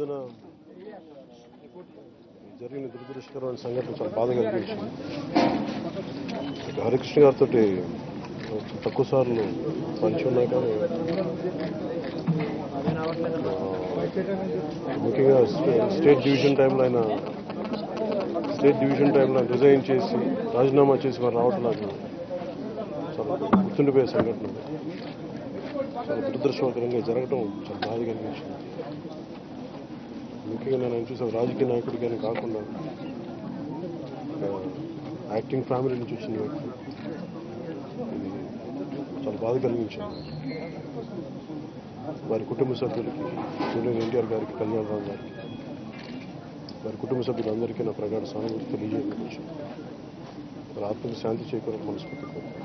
రోజున జరిగిన దురదృష్టకరమైన సంఘటన చాలా బాధ కలిగించింది ఇక హరికృష్ణ గారితో తక్కువ సార్లు పంచి ఉన్నాయి కానీ ఆ, ముఖ్యంగా స్టే- స్టేట్ డివిజన్ టైంలో ఆయన స్టేట్ డివిజన్ టైంలో ఆయన రిజైన్ చేసి రాజీనామా చేసి మరి రావటం నాకు చాలా గుర్తుండిపోయే సంఘటన అది. చాలా దురదృష్టకరంగా జరగడం చాలా బాధ కలిగించింది ముఖ్యంగా నేను ఆయన చూసాను రాజకీయ నాయకుడిగానే కాకుండా ఒక యాక్టింగ్ ఫ్యామిలీ నుంచి వచ్చిన వ్యక్తి ఇది చాలా బాధ కలిగించింది వారి కుటుంబ సభ్యులకి జూనియర్ ఎన్టీఆర్ గారికి కళ్యాణరావు గారికి వారి కుటుంబ సభ్యులందరికీ నా ప్రగాఢ సానుభూతి తెలియజేయవచ్చు వారి ఆత్మకు శాంతి చేకూర మనస్ఫూర్తి కోరుకుంటున్నాను.